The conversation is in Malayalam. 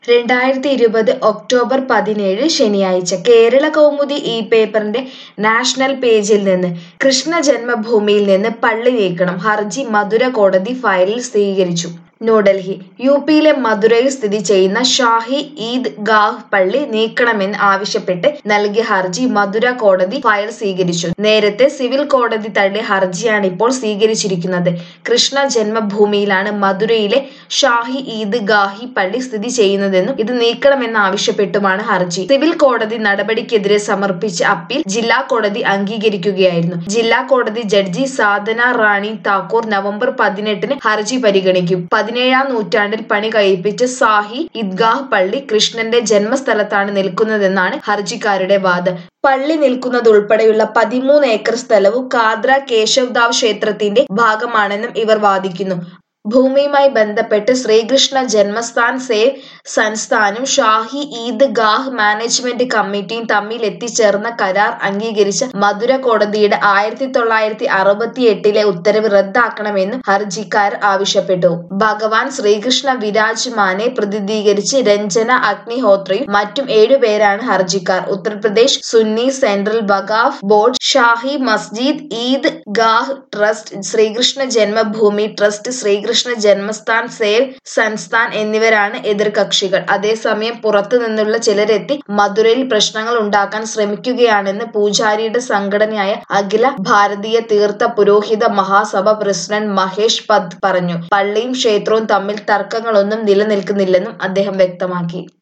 രണ്ടായിരത്തി ഇരുപത് ഒക്ടോബർ പതിനേഴ് ശനിയാഴ്ച കേരള കൗമുദി ഈ പേപ്പറിന്റെ നാഷണൽ പേജിൽ നിന്ന് കൃഷ്ണ ജന്മഭൂമിയിൽ നിന്ന് പള്ളി നീക്കണം ഹർജി മധുര കോടതി ഫയലിൽ സ്വീകരിച്ചു ന്യൂഡൽഹി യു പിയിലെ മധുരയിൽ സ്ഥിതി ചെയ്യുന്ന ഷാഹി ഈദ് ഗാഹ് പള്ളി നീക്കണമെന്ന് ആവശ്യപ്പെട്ട് നൽകിയ ഹർജി മധുര കോടതി ഫയൽ സ്വീകരിച്ചു നേരത്തെ സിവിൽ കോടതി തള്ളിയ ഹർജിയാണ് ഇപ്പോൾ സ്വീകരിച്ചിരിക്കുന്നത് കൃഷ്ണ ജന്മഭൂമിയിലാണ് മധുരയിലെ ഷാഹി ഈദ് ഗാഹി പള്ളി സ്ഥിതി ചെയ്യുന്നതെന്നും ഇത് നീക്കണമെന്ന് ആവശ്യപ്പെട്ടുമാണ് ഹർജി സിവിൽ കോടതി നടപടിക്കെതിരെ സമർപ്പിച്ച അപ്പീൽ ജില്ലാ കോടതി അംഗീകരിക്കുകയായിരുന്നു ജില്ലാ കോടതി ജഡ്ജി സാധന റാണി താക്കൂർ നവംബർ പതിനെട്ടിന് ഹർജി പരിഗണിക്കും പതിനേഴാം നൂറ്റാണ്ടിൽ പണി കഴിപ്പിച്ച സാഹി ഈദ്ഗാഹ് പള്ളി കൃഷ്ണന്റെ ജന്മസ്ഥലത്താണ് നിൽക്കുന്നതെന്നാണ് ഹർജിക്കാരുടെ വാദം പള്ളി നിൽക്കുന്നതുൾപ്പെടെയുള്ള പതിമൂന്ന് ഏക്കർ സ്ഥലവും കാദ്ര കേശവ്ദാവ് ക്ഷേത്രത്തിന്റെ ഭാഗമാണെന്നും ഇവർ വാദിക്കുന്നു ഭൂമിയുമായി ബന്ധപ്പെട്ട് ശ്രീകൃഷ്ണ ജന്മസ്ഥാൻ സേവ് സംസ്ഥാനും ഷാഹി ഈദ് ഗാഹ് മാനേജ്മെന്റ് കമ്മിറ്റിയും തമ്മിൽ എത്തിച്ചേർന്ന കരാർ അംഗീകരിച്ച മധുര കോടതിയുടെ ആയിരത്തി തൊള്ളായിരത്തി അറുപത്തി എട്ടിലെ ഉത്തരവ് റദ്ദാക്കണമെന്നും ഹർജിക്കാർ ആവശ്യപ്പെട്ടു ഭഗവാൻ ശ്രീകൃഷ്ണ വിരാജ്മാനെ പ്രതിനിധീകരിച്ച് രഞ്ജന അഗ്നിഹോത്രയും മറ്റും ഏഴുപേരാണ് ഹർജിക്കാർ Uttar Pradesh Sunni central Waqf board Shahi Masjid Idgah trust Srikrishna Janmabhoomi trust Srikrishna Janmasthan Seva Sansthan എന്നിവരാണ് എതിർകക്ഷികൾ അതേസമയം പുറത്തു നിന്നുള്ള ചിലരെത്തി മധുരയിൽ പ്രശ്നങ്ങൾ ഉണ്ടാക്കാൻ ശ്രമിക്കുകയാണെന്ന് പൂജാരിയുടെ സംഘടനയായ അഖില ഭാരതീയ തീർത്ഥ പുരോഹിത മഹാസഭ പ്രസിഡന്റ് മഹേഷ് പന്ത് പറഞ്ഞു പള്ളിയും ക്ഷേത്രവും തമ്മിൽ തർക്കങ്ങളൊന്നും നിലനിൽക്കുന്നില്ലെന്നും അദ്ദേഹം വ്യക്തമാക്കി